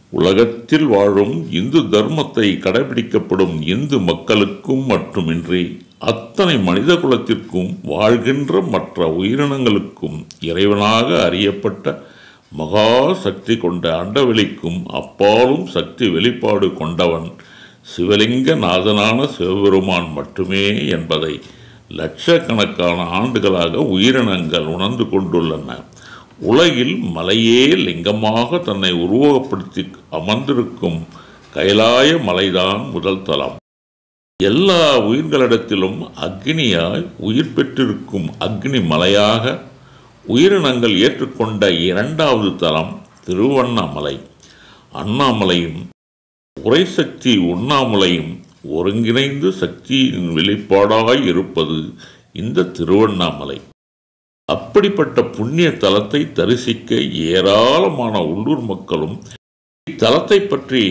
உலகத்தில் வாழும் இந்து தர்மத்தை கடைபிடிக்கப்படும் இந்து மக்களுக்கும் மட்டுமின்றி அத்தனை மனித குலத்திற்கும் வாழ்கின்ற மற்ற உயிரினங்களுக்கும் இறைவனாக அறியப்பட்ட மகா சக்தி கொண்ட அண்டவெளிக்கும் அப்பாலும் சக்தி வெளிப்பாடு கொண்டவன் சிவலிங்க நாதனான சிவபெருமான் மட்டுமே என்பதை லட்சக்கணக்கான ஆண்டுகளாக உயிரினங்கள் உணர்ந்து கொண்டுள்ளன உலகில் மலையே லிங்கமாக தன்னை உருவகப்படுத்தி அமர்ந்திருக்கும் கைலாய மலைதான் முதல் தலம் எல்லா உயிர்களிடத்திலும் அக்னியாய் உயிர் பெற்றிருக்கும் அக்னி மலையாக உயிரினங்கள் ஏற்றுக்கொண்ட இரண்டாவது தலம் திருவண்ணாமலை அண்ணாமலையும் உரைசக்தி உண்ணாமலையும் ஒருங்கிணைந்து சக்தியின் வெளிப்பாடாய் இருப்பது இந்த திருவண்ணாமலை அப்படிப்பட்ட புண்ணிய தலத்தை தரிசிக்க ஏராளமான உள்ளூர் மக்களும் இத்தலத்தை பற்றி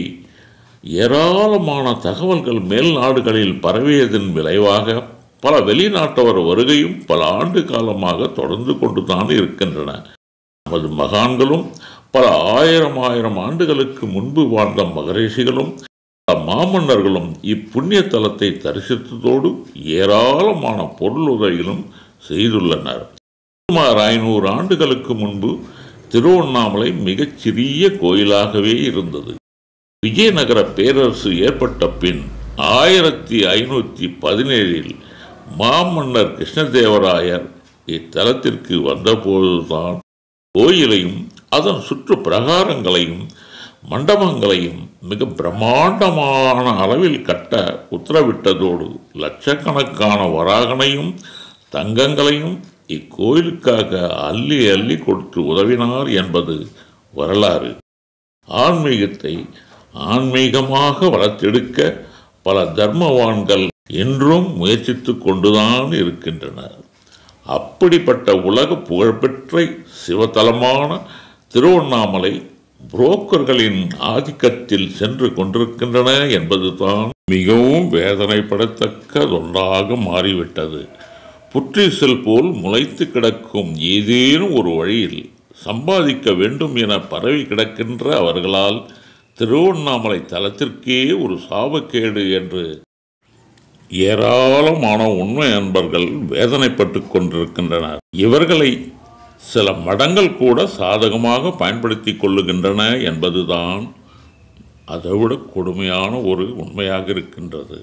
ஏராளமான தகவல்கள் மேல் நாடுகளில் பரவியதன் விளைவாக பல வெளிநாட்டவர் வருகையும் பல ஆண்டு காலமாக தொடர்ந்து கொண்டுதான் இருக்கின்றன நமது மகான்களும் பல ஆயிரம் ஆயிரம் ஆண்டுகளுக்கு முன்பு வாழ்ந்த மகரிஷிகளும் பல மாமன்னர்களும் இப்புண்ணிய தலத்தை தரிசித்ததோடு ஏராளமான பொருளுதவிகளும் செய்துள்ளனர் சுமார் ஐநூறு ஆண்டுகளுக்கு முன்பு திருவண்ணாமலை மிகச் சிறிய கோயிலாகவே இருந்தது விஜயநகர பேரரசு ஏற்பட்ட பின் ஆயிரத்தி ஐநூற்றி பதினேழில் மாமன்னர் கிருஷ்ணதேவராயர் இத்தலத்திற்கு வந்தபோதுதான் கோயிலையும் அதன் சுற்று பிரகாரங்களையும் மண்டபங்களையும் மிக பிரம்மாண்டமான அளவில் கட்ட உத்தரவிட்டதோடு லட்சக்கணக்கான வராகனையும் தங்கங்களையும் இக்கோயிலுக்காக அள்ளி அள்ளி கொடுத்து உதவினார் என்பது வரலாறு ஆன்மீகத்தை ஆன்மீகமாக வளர்த்தெடுக்க பல தர்மவான்கள் இன்றும் முயற்சித்து கொண்டுதான் இருக்கின்றனர் அப்படிப்பட்ட உலக புகழ்பெற்ற சிவத்தலமான திருவண்ணாமலை புரோக்கர்களின் ஆதிக்கத்தில் சென்று கொண்டிருக்கின்றன என்பதுதான் மிகவும் வேதனைப்படத்தக்கதொன்றாக மாறிவிட்டது புற்றீசல் போல் முளைத்து கிடக்கும் ஏதேனும் ஒரு வழியில் சம்பாதிக்க வேண்டும் என பரவி கிடக்கின்ற அவர்களால் திருவண்ணாமலை தலத்திற்கே ஒரு சாபக்கேடு என்று ஏராளமான உண்மை அன்பர்கள் வேதனைப்பட்டு கொண்டிருக்கின்றனர் இவர்களை சில மடங்கள் கூட சாதகமாக பயன்படுத்தி கொள்ளுகின்றன என்பதுதான் அதைவிட கொடுமையான ஒரு உண்மையாக இருக்கின்றது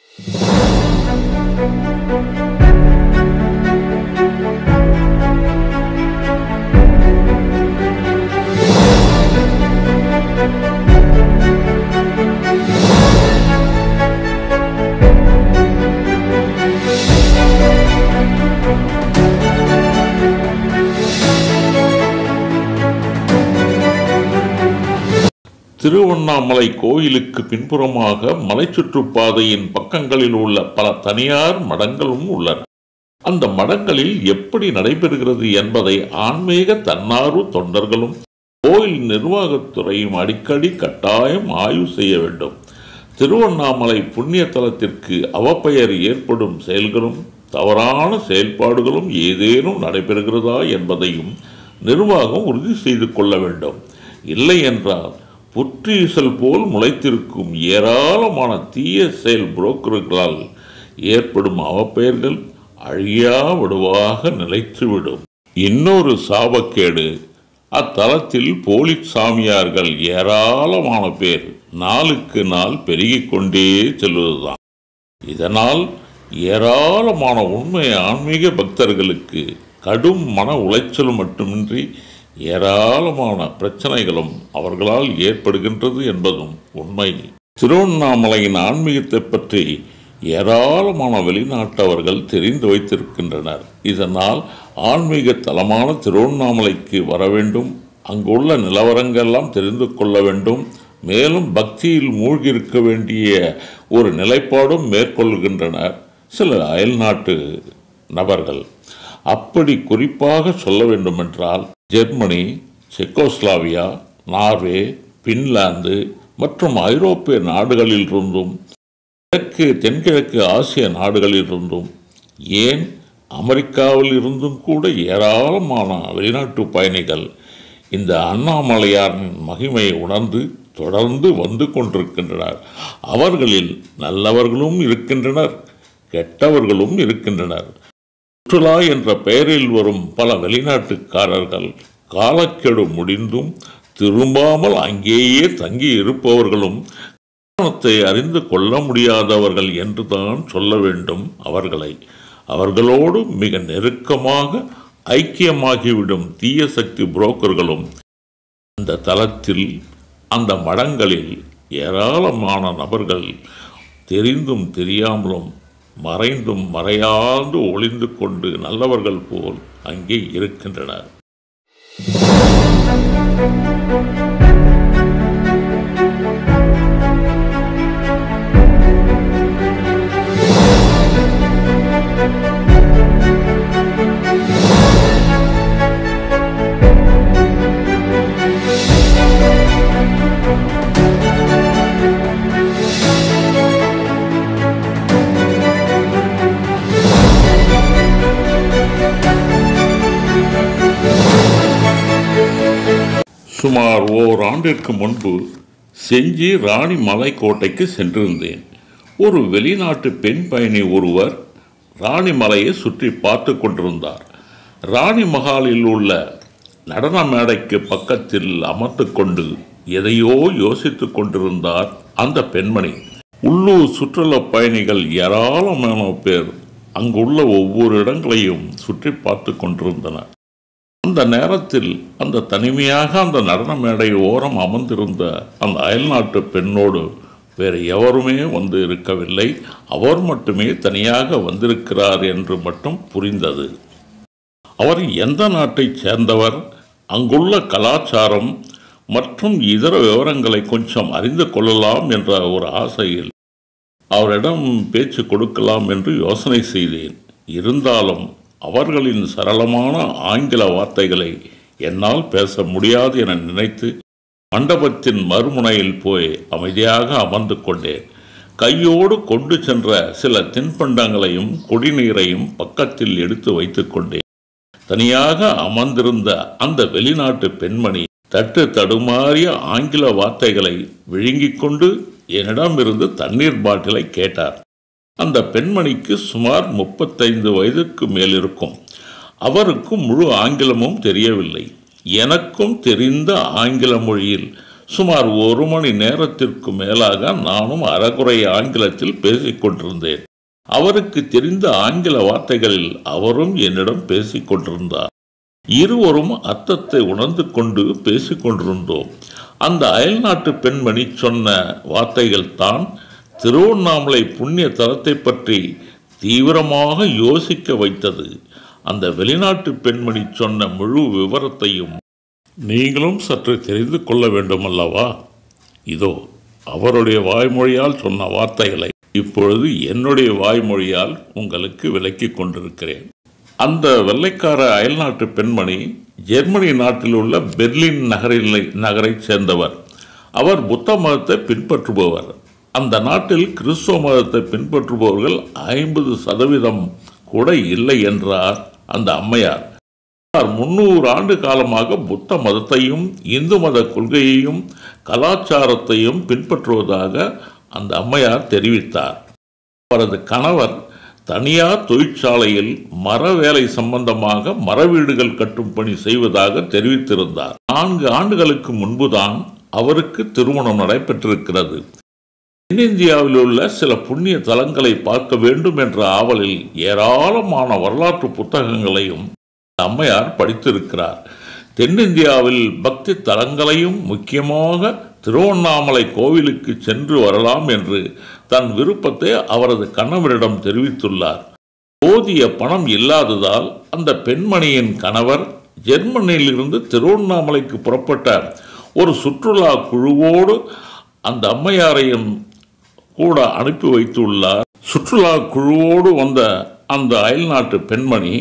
திருவண்ணாமலை கோயிலுக்கு பின்புறமாக மலைச்சுற்றுப்பாதையின் பக்கங்களில் உள்ள பல தனியார் மடங்களும் உள்ளன அந்த மடங்களில் எப்படி நடைபெறுகிறது என்பதை ஆன்மீக தன்னார்வ தொண்டர்களும் கோயில் நிர்வாகத்துறையும் அடிக்கடி கட்டாயம் ஆய்வு செய்ய வேண்டும் திருவண்ணாமலை புண்ணிய தலத்திற்கு அவப்பெயர் ஏற்படும் செயல்களும் தவறான செயல்பாடுகளும் ஏதேனும் நடைபெறுகிறதா என்பதையும் நிர்வாகம் உறுதி செய்து கொள்ள வேண்டும் இல்லை என்றால் புற்றீசல் போல் முளைத்திருக்கும் ஏராளமான தீய செயல் புரோக்கர்களால் ஏற்படும் அவப்பெயர்கள் அழியா விடுவாக நிலைத்துவிடும் இன்னொரு சாபக்கேடு அத்தலத்தில் போலி சாமியார்கள் ஏராளமான பேர் நாளுக்கு நாள் பெருகிக் கொண்டே செல்வதுதான் இதனால் ஏராளமான உண்மை ஆன்மீக பக்தர்களுக்கு கடும் மன உளைச்சல் மட்டுமின்றி ஏராளமான பிரச்சனைகளும் அவர்களால் ஏற்படுகின்றது என்பதும் உண்மை திருவண்ணாமலையின் ஆன்மீகத்தை பற்றி ஏராளமான வெளிநாட்டவர்கள் தெரிந்து வைத்திருக்கின்றனர் இதனால் ஆன்மீக தலமான திருவண்ணாமலைக்கு வர வேண்டும் அங்குள்ள நிலவரங்கள்லாம் தெரிந்து கொள்ள வேண்டும் மேலும் பக்தியில் மூழ்கியிருக்க வேண்டிய ஒரு நிலைப்பாடும் மேற்கொள்கின்றனர் சில அயல்நாட்டு நபர்கள் அப்படி குறிப்பாக சொல்ல வேண்டுமென்றால் ஜெர்மனி செக்கோஸ்லாவியா நார்வே பின்லாந்து மற்றும் ஐரோப்பிய நாடுகளிலிருந்தும் கிழக்கு தென்கிழக்கு ஆசிய நாடுகளிலிருந்தும் ஏன் அமெரிக்காவில் இருந்தும் கூட ஏராளமான வெளிநாட்டு பயணிகள் இந்த அண்ணாமலையாரின் மகிமையை உணர்ந்து தொடர்ந்து வந்து கொண்டிருக்கின்றனர் அவர்களில் நல்லவர்களும் இருக்கின்றனர் கெட்டவர்களும் இருக்கின்றனர் சுற்றுலா என்ற பெயரில் வரும் பல வெளிநாட்டுக்காரர்கள் காலக்கெடு முடிந்தும் திரும்பாமல் அங்கேயே தங்கி இருப்பவர்களும் காரணத்தை அறிந்து கொள்ள முடியாதவர்கள் என்றுதான் சொல்ல வேண்டும் அவர்களை அவர்களோடு மிக நெருக்கமாக ஐக்கியமாகிவிடும் தீய சக்தி புரோக்கர்களும் அந்த தளத்தில் அந்த மடங்களில் ஏராளமான நபர்கள் தெரிந்தும் தெரியாமலும் மறைந்தும் மறையாது ஒளிந்து கொண்டு நல்லவர்கள் போல் அங்கே இருக்கின்றனர் சுமார் ஓர் ஆண்டிற்கு முன்பு செஞ்சி ராணி மலைக்கோட்டைக்கு சென்றிருந்தேன் ஒரு வெளிநாட்டு பெண் பயணி ஒருவர் ராணி மலையை சுற்றி பார்த்து கொண்டிருந்தார் ராணி மகாலில் உள்ள நடன மேடைக்கு பக்கத்தில் அமர்ந்து கொண்டு எதையோ யோசித்துக் கொண்டிருந்தார் அந்த பெண்மணி உள்ளூர் சுற்றுலா பயணிகள் ஏராளமான பேர் அங்குள்ள ஒவ்வொரு இடங்களையும் சுற்றி பார்த்து கொண்டிருந்தனர் அந்த நேரத்தில் அந்த தனிமையாக அந்த நடன மேடை ஓரம் அமர்ந்திருந்த அந்த அயல்நாட்டு பெண்ணோடு வேறு எவருமே வந்து இருக்கவில்லை அவர் மட்டுமே தனியாக வந்திருக்கிறார் என்று மட்டும் புரிந்தது அவர் எந்த நாட்டைச் சேர்ந்தவர் அங்குள்ள கலாச்சாரம் மற்றும் இதர விவரங்களை கொஞ்சம் அறிந்து கொள்ளலாம் என்ற ஒரு ஆசையில் அவரிடம் பேச்சு கொடுக்கலாம் என்று யோசனை செய்தேன் இருந்தாலும் அவர்களின் சரளமான ஆங்கில வார்த்தைகளை என்னால் பேச முடியாது என நினைத்து மண்டபத்தின் மறுமுனையில் போய் அமைதியாக அமர்ந்து கொண்டேன் கையோடு கொண்டு சென்ற சில தின்பண்டங்களையும் குடிநீரையும் பக்கத்தில் எடுத்து வைத்துக் கொண்டேன் தனியாக அமர்ந்திருந்த அந்த வெளிநாட்டு பெண்மணி தட்டு தடுமாறிய ஆங்கில வார்த்தைகளை விழுங்கிக் கொண்டு என்னிடமிருந்து தண்ணீர் பாட்டிலை கேட்டார் அந்த பெண்மணிக்கு சுமார் முப்பத்தைந்து வயதுக்கு மேல் இருக்கும் அவருக்கு முழு ஆங்கிலமும் தெரியவில்லை எனக்கும் தெரிந்த ஆங்கில மொழியில் சுமார் ஒரு மணி நேரத்திற்கு மேலாக நானும் அறகுறை ஆங்கிலத்தில் பேசிக் கொண்டிருந்தேன் அவருக்கு தெரிந்த ஆங்கில வார்த்தைகளில் அவரும் என்னிடம் பேசிக் கொண்டிருந்தார் இருவரும் அர்த்தத்தை உணர்ந்து கொண்டு பேசிக் கொண்டிருந்தோம் அந்த அயல்நாட்டு பெண்மணி சொன்ன வார்த்தைகள் தான் திருவண்ணாமலை புண்ணிய தலத்தை பற்றி தீவிரமாக யோசிக்க வைத்தது அந்த வெளிநாட்டு பெண்மணி சொன்ன முழு விவரத்தையும் நீங்களும் சற்று தெரிந்து கொள்ள வேண்டும் அல்லவா இதோ அவருடைய வாய்மொழியால் சொன்ன வார்த்தைகளை இப்பொழுது என்னுடைய வாய்மொழியால் உங்களுக்கு விளக்கிக் கொண்டிருக்கிறேன் அந்த வெள்ளைக்கார அயல்நாட்டு பெண்மணி ஜெர்மனி நாட்டில் உள்ள பெர்லின் நகரில் நகரைச் சேர்ந்தவர் அவர் புத்த மதத்தை பின்பற்றுபவர் அந்த நாட்டில் கிறிஸ்துவ மதத்தை பின்பற்றுபவர்கள் ஐம்பது சதவீதம் கூட இல்லை என்றார் அந்த அம்மையார் முன்னூறு ஆண்டு காலமாக புத்த மதத்தையும் இந்து மத கொள்கையையும் கலாச்சாரத்தையும் பின்பற்றுவதாக அந்த அம்மையார் தெரிவித்தார் அவரது கணவர் தனியார் தொழிற்சாலையில் மர வேலை சம்பந்தமாக மர வீடுகள் கட்டும் பணி செய்வதாக தெரிவித்திருந்தார் நான்கு ஆண்டுகளுக்கு முன்புதான் அவருக்கு திருமணம் நடைபெற்றிருக்கிறது தென்னிந்தியாவில் உள்ள சில புண்ணிய தலங்களை பார்க்க வேண்டும் என்ற ஆவலில் ஏராளமான வரலாற்று புத்தகங்களையும் அம்மையார் படித்திருக்கிறார் தென்னிந்தியாவில் பக்தி தலங்களையும் முக்கியமாக திருவண்ணாமலை கோவிலுக்கு சென்று வரலாம் என்று தன் விருப்பத்தை அவரது கணவரிடம் தெரிவித்துள்ளார் போதிய பணம் இல்லாததால் அந்த பெண்மணியின் கணவர் ஜெர்மனியிலிருந்து திருவண்ணாமலைக்கு புறப்பட்ட ஒரு சுற்றுலா குழுவோடு அந்த அம்மையாரையும் கூட அனுப்பி வைத்துள்ளார் சுற்றுலா குழுவோடு வந்த அந்த அயல்நாட்டு பெண்மணி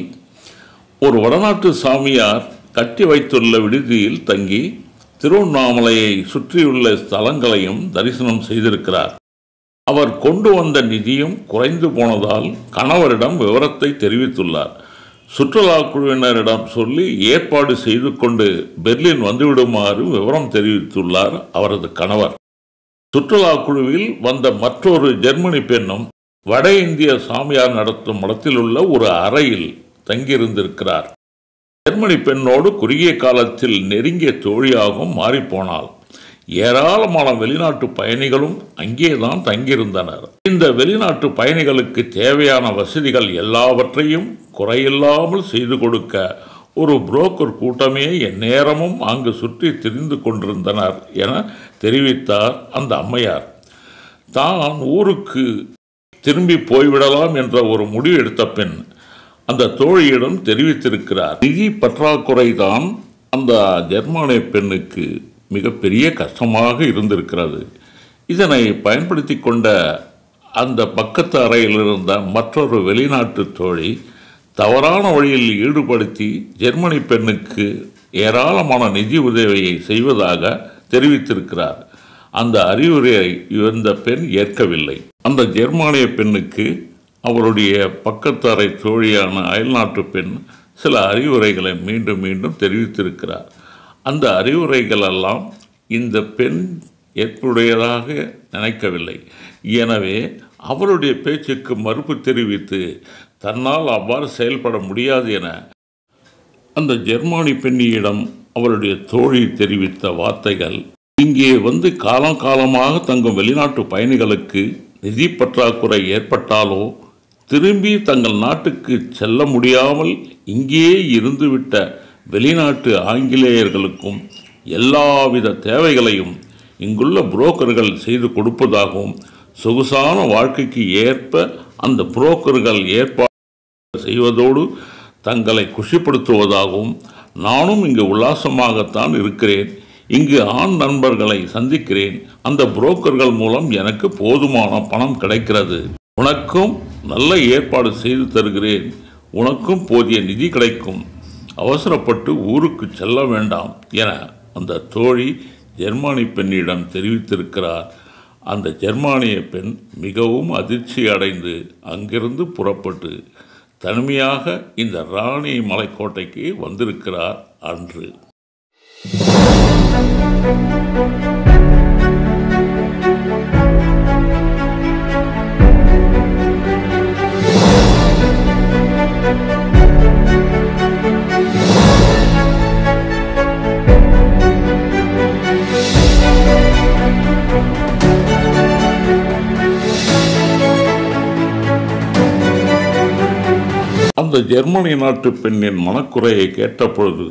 ஒரு வடநாட்டு சாமியார் கட்டி வைத்துள்ள விடுதியில் தங்கி திருவண்ணாமலையை சுற்றியுள்ள ஸ்தலங்களையும் தரிசனம் செய்திருக்கிறார் அவர் கொண்டு வந்த நிதியும் குறைந்து போனதால் கணவரிடம் விவரத்தை தெரிவித்துள்ளார் சுற்றுலா குழுவினரிடம் சொல்லி ஏற்பாடு செய்து கொண்டு பெர்லின் வந்துவிடுமாறு விவரம் தெரிவித்துள்ளார் அவரது கணவர் சுற்றுலா குழுவில் வந்த மற்றொரு ஜெர்மனி பெண்ணும் வட இந்திய சாமியார் நடத்தும் மடத்தில் உள்ள ஒரு அறையில் தங்கியிருந்திருக்கிறார் ஜெர்மனி பெண்ணோடு குறுகிய காலத்தில் நெருங்கிய தோழியாகவும் மாறிப்போனாள் ஏராளமான வெளிநாட்டு பயணிகளும் அங்கேதான் தங்கியிருந்தனர் இந்த வெளிநாட்டு பயணிகளுக்கு தேவையான வசதிகள் எல்லாவற்றையும் குறையில்லாமல் செய்து கொடுக்க ஒரு புரோக்கர் கூட்டமே எந்நேரமும் அங்கு சுற்றி திரிந்து கொண்டிருந்தனர் என தெரிவித்தார் அந்த அம்மையார் தான் ஊருக்கு திரும்பி போய்விடலாம் என்ற ஒரு முடிவு எடுத்த பின் அந்த தோழியிடம் தெரிவித்திருக்கிறார் நிதி பற்றாக்குறைதான் அந்த ஜெர்மானிய பெண்ணுக்கு மிகப்பெரிய கஷ்டமாக இருந்திருக்கிறது இதனை பயன்படுத்தி கொண்ட அந்த பக்கத்து அறையில் இருந்த மற்றொரு வெளிநாட்டு தோழி தவறான வழியில் ஈடுபடுத்தி ஜெர்மனி பெண்ணுக்கு ஏராளமான நிதி உதவியை செய்வதாக தெரிவித்திருக்கிறார் அந்த அறிவுரையை இந்த பெண் ஏற்கவில்லை அந்த ஜெர்மானிய பெண்ணுக்கு அவருடைய பக்கத்து அறை தோழியான அயல்நாட்டு பெண் சில அறிவுரைகளை மீண்டும் மீண்டும் தெரிவித்திருக்கிறார் அந்த அறிவுரைகள் எல்லாம் இந்த பெண் ஏற்புடையதாக நினைக்கவில்லை எனவே அவருடைய பேச்சுக்கு மறுப்பு தெரிவித்து தன்னால் அவ்வாறு செயல்பட முடியாது என அந்த ஜெர்மானி பெண்ணியிடம் அவருடைய தோழி தெரிவித்த வார்த்தைகள் இங்கே வந்து காலம் காலமாக தங்கும் வெளிநாட்டு பயணிகளுக்கு நிதி பற்றாக்குறை ஏற்பட்டாலோ திரும்பி தங்கள் நாட்டுக்கு செல்ல முடியாமல் இங்கேயே இருந்துவிட்ட வெளிநாட்டு ஆங்கிலேயர்களுக்கும் எல்லாவித தேவைகளையும் இங்குள்ள புரோக்கர்கள் செய்து கொடுப்பதாகவும் சொகுசான வாழ்க்கைக்கு ஏற்ப அந்த புரோக்கர்கள் ஏற்பாடு செய்வதோடு தங்களை குஷிப்படுத்துவதாகவும் நானும் இங்கு உல்லாசமாகத்தான் இருக்கிறேன் இங்கு ஆண் நண்பர்களை சந்திக்கிறேன் அந்த புரோக்கர்கள் மூலம் எனக்கு போதுமான பணம் கிடைக்கிறது உனக்கும் நல்ல ஏற்பாடு செய்து தருகிறேன் உனக்கும் போதிய நிதி கிடைக்கும் அவசரப்பட்டு ஊருக்கு செல்ல வேண்டாம் என அந்த தோழி ஜெர்மானி பெண்ணிடம் தெரிவித்திருக்கிறார் அந்த ஜெர்மானிய பெண் மிகவும் அதிர்ச்சி அடைந்து அங்கிருந்து புறப்பட்டு தனிமையாக இந்த ராணி மலைக்கோட்டைக்கு வந்திருக்கிறார் அன்று அந்த ஜெர்மனி நாட்டு பெண்ணின் மனக்குறையை கேட்டபொழுது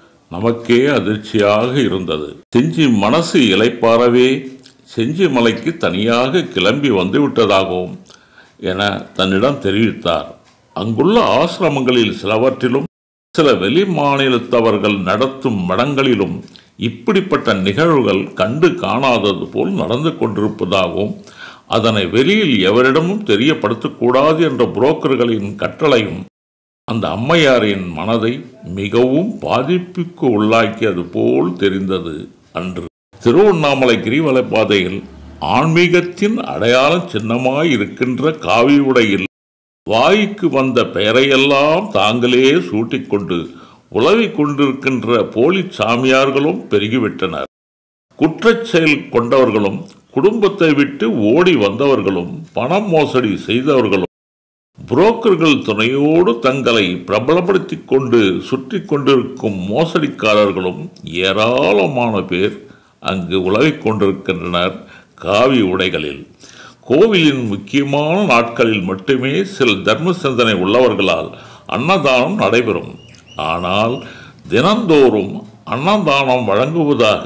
நமக்கே அதிர்ச்சியாக இருந்தது செஞ்சி மனசு இலைப்பாரவே செஞ்சி மலைக்கு தனியாக கிளம்பி வந்து விட்டதாகவும் என தன்னிடம் தெரிவித்தார் அங்குள்ள ஆசிரமங்களில் சிலவற்றிலும் சில வெளி மாநிலத்தவர்கள் நடத்தும் மடங்களிலும் இப்படிப்பட்ட நிகழ்வுகள் கண்டு காணாதது போல் நடந்து கொண்டிருப்பதாகவும் அதனை வெளியில் எவரிடமும் தெரியப்படுத்தக்கூடாது என்ற புரோக்கர்களின் கட்டளையும் அந்த அம்மையாரின் மனதை மிகவும் பாதிப்புக்கு உள்ளாக்கியது போல் தெரிந்தது அன்று திருவண்ணாமலை கிரிவல பாதையில் ஆன்மீகத்தின் அடையாள சின்னமாய் இருக்கின்ற காவி உடையில் வாய்க்கு வந்த பெயரையெல்லாம் தாங்களே சூட்டிக்கொண்டு உலவிக் கொண்டிருக்கின்ற போலி சாமியார்களும் பெருகிவிட்டனர் குற்றச் செயல் கொண்டவர்களும் குடும்பத்தை விட்டு ஓடி வந்தவர்களும் பணம் மோசடி செய்தவர்களும் புரோக்கர்கள் துணையோடு தங்களை பிரபலப்படுத்திக் கொண்டு சுற்றி கொண்டிருக்கும் மோசடிக்காரர்களும் ஏராளமான பேர் அங்கு உலவிக் கொண்டிருக்கின்றனர் காவி உடைகளில் கோவிலின் முக்கியமான நாட்களில் மட்டுமே சில தர்ம சிந்தனை உள்ளவர்களால் அன்னதானம் நடைபெறும் ஆனால் தினந்தோறும் அன்னதானம் வழங்குவதாக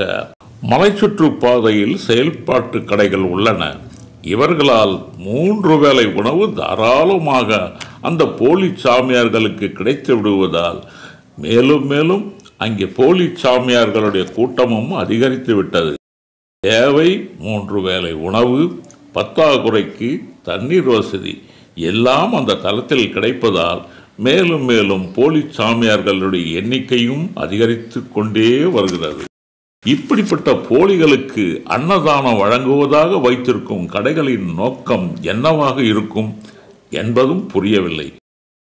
மலைச்சுற்றுப்பாதையில் செயல்பாட்டு கடைகள் உள்ளன இவர்களால் மூன்று வேளை உணவு தாராளமாக அந்த போலி சாமியார்களுக்கு கிடைத்து விடுவதால் மேலும் மேலும் அங்கே போலி சாமியார்களுடைய கூட்டமும் அதிகரித்து விட்டது தேவை மூன்று வேளை உணவு பத்தாக்குறைக்கு தண்ணீர் வசதி எல்லாம் அந்த தளத்தில் கிடைப்பதால் மேலும் மேலும் போலி சாமியார்களுடைய எண்ணிக்கையும் அதிகரித்து கொண்டே வருகிறது இப்படிப்பட்ட போலிகளுக்கு அன்னதானம் வழங்குவதாக வைத்திருக்கும் கடைகளின் நோக்கம் என்னவாக இருக்கும் என்பதும் புரியவில்லை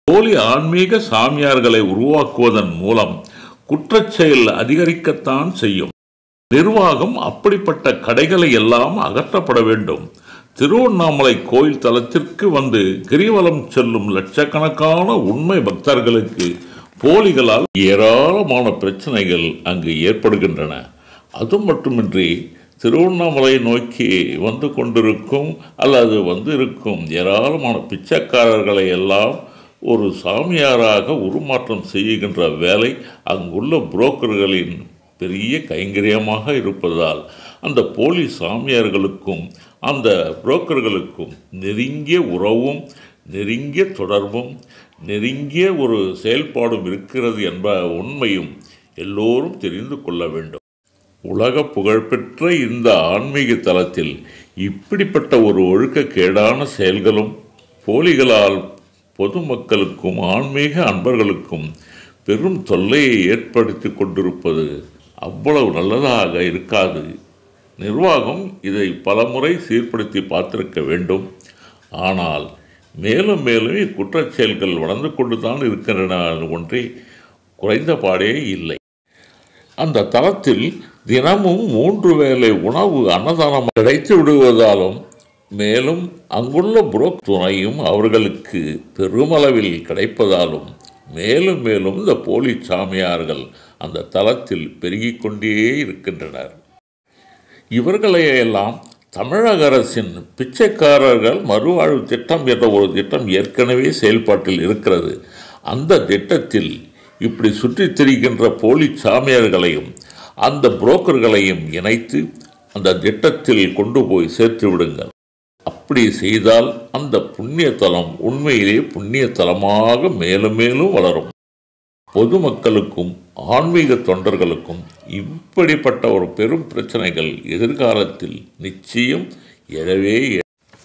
போலி ஆன்மீக சாமியார்களை உருவாக்குவதன் மூலம் குற்றச்செயல் அதிகரிக்கத்தான் செய்யும் நிர்வாகம் அப்படிப்பட்ட கடைகளை எல்லாம் அகற்றப்பட வேண்டும் திருவண்ணாமலை கோயில் தலத்திற்கு வந்து கிரிவலம் செல்லும் லட்சக்கணக்கான உண்மை பக்தர்களுக்கு போலிகளால் ஏராளமான பிரச்சனைகள் அங்கு ஏற்படுகின்றன அது மட்டுமின்றி திருவண்ணாமலை நோக்கி வந்து கொண்டிருக்கும் அல்லது வந்து இருக்கும் ஏராளமான பிச்சைக்காரர்களை எல்லாம் ஒரு சாமியாராக உருமாற்றம் செய்கின்ற வேலை அங்குள்ள புரோக்கர்களின் பெரிய கைங்கரியமாக இருப்பதால் அந்த போலி சாமியார்களுக்கும் அந்த புரோக்கர்களுக்கும் நெருங்கிய உறவும் நெருங்கிய தொடர்பும் நெருங்கிய ஒரு செயல்பாடும் இருக்கிறது என்ற உண்மையும் எல்லோரும் தெரிந்து கொள்ள வேண்டும் உலக புகழ்பெற்ற இந்த ஆன்மீக தலத்தில் இப்படிப்பட்ட ஒரு ஒழுக்கக்கேடான செயல்களும் போலிகளால் பொதுமக்களுக்கும் ஆன்மீக அன்பர்களுக்கும் பெரும் தொல்லையை ஏற்படுத்தி கொண்டிருப்பது அவ்வளவு நல்லதாக இருக்காது நிர்வாகம் இதை பலமுறை சீர்படுத்தி பார்த்திருக்க வேண்டும் ஆனால் மேலும் மேலும் இக்குற்றச் செயல்கள் வளர்ந்து கொண்டு தான் இருக்கின்றன ஒன்றே குறைந்த பாடே இல்லை அந்த தளத்தில் தினமும் மூன்று வேளை உணவு அன்னதானம் கிடைத்து விடுவதாலும் மேலும் அங்குள்ள புரோக் துணையும் அவர்களுக்கு பெருமளவில் கிடைப்பதாலும் மேலும் மேலும் இந்த போலி சாமியார்கள் அந்த தளத்தில் பெருகிக் கொண்டே இருக்கின்றனர் இவர்களையெல்லாம் தமிழக அரசின் பிச்சைக்காரர்கள் மறுவாழ்வு திட்டம் என்ற ஒரு திட்டம் ஏற்கனவே செயல்பாட்டில் இருக்கிறது அந்த திட்டத்தில் இப்படி சுற்றித் திரிகின்ற போலி சாமியார்களையும் அந்த புரோக்கர்களையும் இணைத்து அந்த திட்டத்தில் கொண்டு போய் சேர்த்து விடுங்கள் அப்படி செய்தால் அந்த புண்ணிய தலம் உண்மையிலே புண்ணிய தலமாக மேலும் மேலும் வளரும் பொதுமக்களுக்கும் ஆன்மீக தொண்டர்களுக்கும் இப்படிப்பட்ட ஒரு பெரும் பிரச்சனைகள் எதிர்காலத்தில் நிச்சயம் எழவே எழ-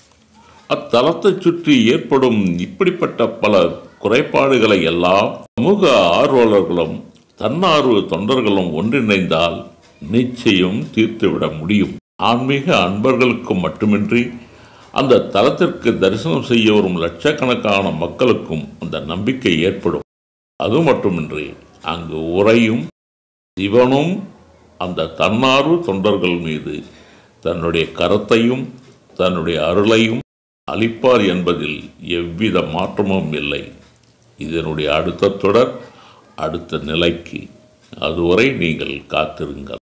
அத்தலத்தைச் சுற்றி ஏற்படும் இப்படிப்பட்ட பல குறைபாடுகளை எல்லாம் சமூக ஆர்வலர்களும் தன்னார்வ தொண்டர்களும் ஒன்றிணைந்தால் நிச்சயம் தீர்த்துவிட முடியும் ஆன்மீக அன்பர்களுக்கு மட்டுமின்றி அந்த தலத்திற்கு தரிசனம் செய்ய வரும் லட்சக்கணக்கான மக்களுக்கும் அந்த நம்பிக்கை ஏற்படும் அது மட்டுமின்றி அங்கு உறையும் சிவனும் அந்த தன்னார்வ தொண்டர்கள் மீது தன்னுடைய கரத்தையும் தன்னுடைய அருளையும் அளிப்பார் என்பதில் எவ்வித மாற்றமும் இல்லை இதனுடைய அடுத்த தொடர் அடுத்த நிலைக்கு அதுவரை நீங்கள் காத்திருங்கள்